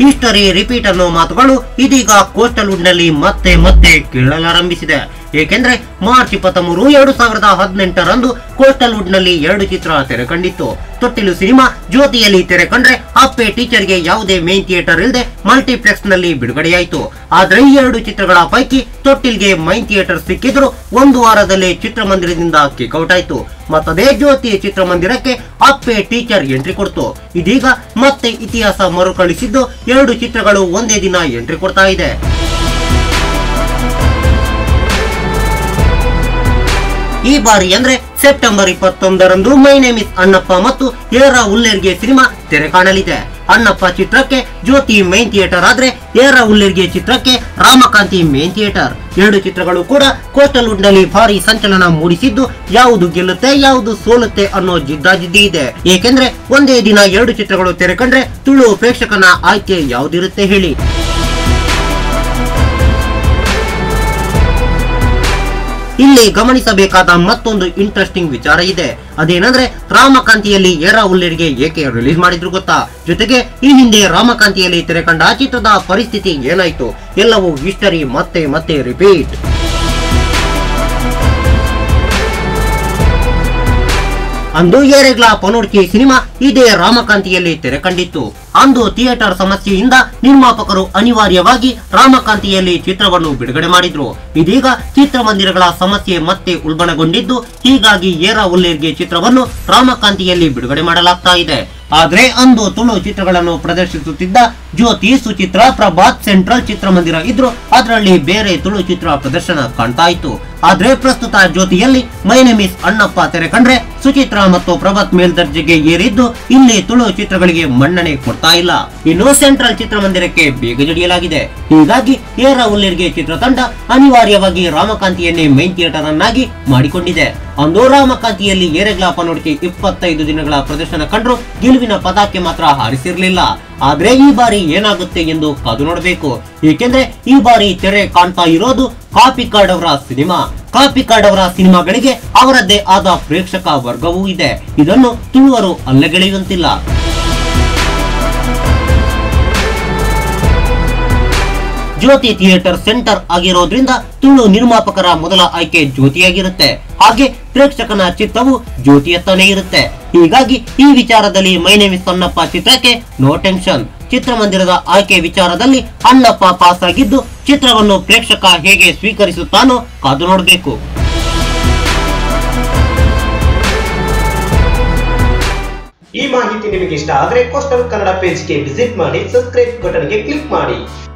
history repeat ಅನ್ನೋ ಮಾತುಗಳು ಇದೀಗ ಕೋಸ್ಟಲ್ ವುಡ್ ನಲ್ಲಿ ಮತ್ತೆ ಮತ್ತೆ ಕೇಳಲಾರಂಭಿಸಿದೆ ಏಕೆಂದ್ರೆ ಮಾರ್ಚ್ ಇಪ್ಪತ್ತ ಮೂರು ಎರಡು ಸಾವಿರದ ಹದಿನೆಂಟರಂದು ಕೋಸ್ಟಲ್ ವುಡ್ ನಲ್ಲಿ ಎರಡು ಚಿತ್ರ ತೆರೆ ಕಂಡಿತ್ತು ತೊಟ್ಟಿಲು ಸಿನಿಮಾ ಜ್ಯೋತಿಯಲ್ಲಿ ತೆರೆ ಕಂಡ್ರೆ ಅಪ್ಪೆ ಟೀಚರ್ಗೆ ಯಾವುದೇ ಮೇನ್ ಥಿಯೇಟರ್ ಇಲ್ಲದೆ ಮಲ್ಟಿಪ್ಲೆಕ್ಸ್ ನಲ್ಲಿ ಬಿಡುಗಡೆಯಾಯಿತು ಆದ್ರೆ ಈ ಎರಡು ಚಿತ್ರಗಳ ಪೈಕಿ ತೊಟ್ಟಿಲ್ಗೆ ಮೈನ್ ಥಿಯೇಟರ್ ಸಿಕ್ಕಿದ್ರು ಒಂದು ವಾರದಲ್ಲೇ ಚಿತ್ರಮಂದಿರದಿಂದ ಕಿಕ್ಔಟ್ ಆಯ್ತು ಮತ್ತದೇ ಜ್ಯೋತಿ ಚಿತ್ರಮಂದಿರಕ್ಕೆ ಅಪ್ಪೆ ಟೀಚರ್ ಎಂಟ್ರಿ ಕೊಡ್ತು ಇದೀಗ ಮತ್ತೆ ಇತಿಹಾಸ ಮರುಕಳಿಸಿದ್ದು ಎರಡು ಚಿತ್ರಗಳು ಒಂದೇ ದಿನ ಎಂಟ್ರಿ ಕೊಡ್ತಾ ಇದೆ ಈ ಬಾರಿ ಅಂದ್ರೆ ಸೆಪ್ಟೆಂಬರ್ ಇಪ್ಪತ್ತೊಂದರಂದು ಮೈ ನೇಮ್ ಇಸ್ ಅಣ್ಣಪ್ಪ ಮತ್ತು ಏರ ಉಲ್ಲೇರ್ಗೆ ಸಿನಿಮಾ ತೆರೆ ಕಾಣಲಿದೆ ಅಣ್ಣಪ್ಪ ಚಿತ್ರಕ್ಕೆ ಜ್ಯೋತಿ ಮೇನ್ ಥಿಯೇಟರ್ ಆದ್ರೆ ಏರ ಉಲ್ಲೇರ್ಗೆ ಚಿತ್ರಕ್ಕೆ ರಾಮಕಾಂತಿ ಮೇನ್ ಥಿಯೇಟರ್ ಎರಡು ಚಿತ್ರಗಳು ಕೂಡ ಕೋಸ್ಟಲ್ ವುಡ್ ನಲ್ಲಿ ಭಾರಿ ಸಂಚಲನ ಮೂಡಿಸಿದ್ದು ಯಾವುದು ಗೆಲ್ಲುತ್ತೆ ಯಾವುದು ಸೋಲುತ್ತೆ ಅನ್ನೋ ಜಿದ್ದಾಜಿದ್ದಿ ಇದೆ ಏಕೆಂದ್ರೆ ಒಂದೇ ದಿನ ಎರಡು ಚಿತ್ರಗಳು ತೆರೆ ಕಂಡ್ರೆ ತುಳು ಪ್ರೇಕ್ಷಕನ ಆಯ್ಕೆ ಯಾವ್ದಿರುತ್ತೆ ಹೇಳಿ ಇಲ್ಲಿ ಗಮನಿಸಬೇಕಾದ ಮತ್ತೊಂದು ಇಂಟ್ರೆಸ್ಟಿಂಗ್ ವಿಚಾರ ಇದೆ ಅದೇನಂದ್ರೆ ರಾಮಕಾಂತಿಯಲ್ಲಿ ಏರ ಉಲ್ಲೇರಿಗೆ ಏಕೆ ರಿಲೀಸ್ ಮಾಡಿದ್ರು ಗೊತ್ತಾ ಜೊತೆಗೆ ಈ ಹಿಂದೆ ರಾಮಕಾಂತಿಯಲ್ಲಿ ತೆರೆಕಂಡ ಆ ಚಿತ್ರದ ಪರಿಸ್ಥಿತಿ ಏನಾಯ್ತು ಎಲ್ಲವೂ ಹಿಸ್ಟರಿ ಮತ್ತೆ ಮತ್ತೆ ರಿಪೀಟ್ ಅಂದು ಏರೆಗ್ಲಾ ಪನೋಡ್ಕಿ ಸಿನಿಮಾ ಇದೇ ರಾಮಕಾಂತಿಯಲ್ಲಿ ತೆರೆ ಕಂಡಿತ್ತು ಅಂದು ಥಿಯೇಟರ್ ಸಮಸ್ಯೆಯಿಂದ ನಿರ್ಮಾಪಕರು ಅನಿವಾರ್ಯವಾಗಿ ರಾಮಕಾಂತಿಯಲ್ಲಿ ಚಿತ್ರವನ್ನು ಬಿಡುಗಡೆ ಮಾಡಿದ್ರು ಇದೀಗ ಚಿತ್ರಮಂದಿರಗಳ ಸಮಸ್ಯೆ ಮತ್ತೆ ಉಲ್ಬಣಗೊಂಡಿದ್ದು ಹೀಗಾಗಿ ಏರ ಉಲ್ಲೇರ್ಗೆ ಚಿತ್ರವನ್ನು ರಾಮಕಾಂತಿಯಲ್ಲಿ ಬಿಡುಗಡೆ ಮಾಡಲಾಗ್ತಾ ಇದೆ ಆದ್ರೆ ಅಂದು ತುಳು ಚಿತ್ರಗಳನ್ನು ಪ್ರದರ್ಶಿಸುತ್ತಿದ್ದ ಜ್ಯೋತಿ ಸುಚಿತ್ರ ಪ್ರಭಾತ್ ಸೆಂಟ್ರಲ್ ಚಿತ್ರಮಂದಿರ ಇದ್ರು ಅದರಲ್ಲಿ ಬೇರೆ ತುಳು ಚಿತ್ರ ಪ್ರದರ್ಶನ ಕಾಣ್ತಾ ಇತ್ತು ಆದ್ರೆ ಪ್ರಸ್ತುತ ಜ್ಯೋತಿಯಲ್ಲಿ ಮೈನೆಮಿಸ್ ಅಣ್ಣಪ್ಪ ತೆರೆ ಕಂಡ್ರೆ ಸುಚಿತ್ರ ಮತ್ತು ಪ್ರಭಾತ್ ಮೇಲ್ದರ್ಜೆಗೆ ಏರಿದ್ದು ಇಲ್ಲಿ ತುಳು ಚಿತ್ರಗಳಿಗೆ ಮನ್ನಣೆ ಕೊಡ್ತಾ ಇಲ್ಲ ಇನ್ನು ಸೆಂಟ್ರಲ್ ಚಿತ್ರಮಂದಿರಕ್ಕೆ ಬೇಗ ಜಡಿಯಲಾಗಿದೆ ಹೀಗಾಗಿ ಏರ ಉಲ್ಲೇರ್ಗೆ ಚಿತ್ರತಂಡ ಅನಿವಾರ್ಯವಾಗಿ ರಾಮಕಾಂತಿಯನ್ನೇ ಮೈನ್ ಥಿಯೇಟರ್ ಅನ್ನಾಗಿ ಮಾಡಿಕೊಂಡಿದೆ ಅಂದು ರಾಮಕಾಂತಿಯಲ್ಲಿ ಏರೆಗ್ಲಾ ಪನೋಡಿಕೆ ಇಪ್ಪತ್ತೈದು ದಿನಗಳ ಪ್ರದರ್ಶನ ಕಂಡ್ರು ಗೆಲುವಿನ ಪತಾಕೆ ಮಾತ್ರ ಹಾರಿಸಿರ್ಲಿಲ್ಲ ಆದ್ರೆ ಈ ಬಾರಿ ಏನಾಗುತ್ತೆ ಎಂದು ಕಾದು ನೋಡಬೇಕು ಏಕೆಂದ್ರೆ ಈ ಬಾರಿ ತೆರೆ ಕಾಣ್ತಾ ಇರೋದು ಕಾಪಿ ಕಾರ್ಡ್ ಅವರ ಸಿನಿಮಾ ಕಾಪಿ ಕಾರ್ಡ್ ಅವರ ಸಿನಿಮಾಗಳಿಗೆ ಅವರದ್ದೇ ಆದ ಪ್ರೇಕ್ಷಕ ವರ್ಗವೂ ಇದೆ ಇದನ್ನು ತುಳುವರು ಅಲ್ಲಗೆಳೆಯುವಂತಿಲ್ಲ ಜ್ಯೋತಿ ಥಿಯೇಟರ್ ಸೆಂಟರ್ ಆಗಿರೋದ್ರಿಂದ ತುಳು ನಿರ್ಮಾಪಕರ ಮೊದಲ ಆಯ್ಕೆ ಜ್ಯೋತಿಯಾಗಿರುತ್ತೆ ಹಾಗೆ ಪ್ರೇಕ್ಷಕನ ಚಿತ್ತವು ಜ್ಯೋತಿಯತ್ತನೇ ಇರುತ್ತೆ ಹೀಗಾಗಿ ಈ ವಿಚಾರದಲ್ಲಿ ಮೈನೇಮಿಸ್ ಅಣ್ಣಪ್ಪ ಚಿತ್ರಕ್ಕೆ ನೋ ಟೆನ್ಷನ್ ಚಿತ್ರಮಂದಿರದ ಆಯ್ಕೆ ವಿಚಾರದಲ್ಲಿ ಅಣ್ಣಪ್ಪ ಪಾಸ್ ಆಗಿದ್ದು ಚಿತ್ರವನ್ನು ಪ್ರೇಕ್ಷಕ ಹೇಗೆ ಸ್ವೀಕರಿಸುತ್ತಾನೋ ಕಾದು ನೋಡಬೇಕು ಈ ಮಾಹಿತಿ ನಿಮಗೆ ಇಷ್ಟ ಆದರೆ ಕೋಸ್ಟಲ್ ಕನ್ನಡ ಪೇಜ್ಗೆ ವಿಸಿಟ್ ಮಾಡಿ ಸಬ್ಸ್ಕ್ರೈಬ್ ಬಟನ್ಗೆ ಕ್ಲಿಕ್ ಮಾಡಿ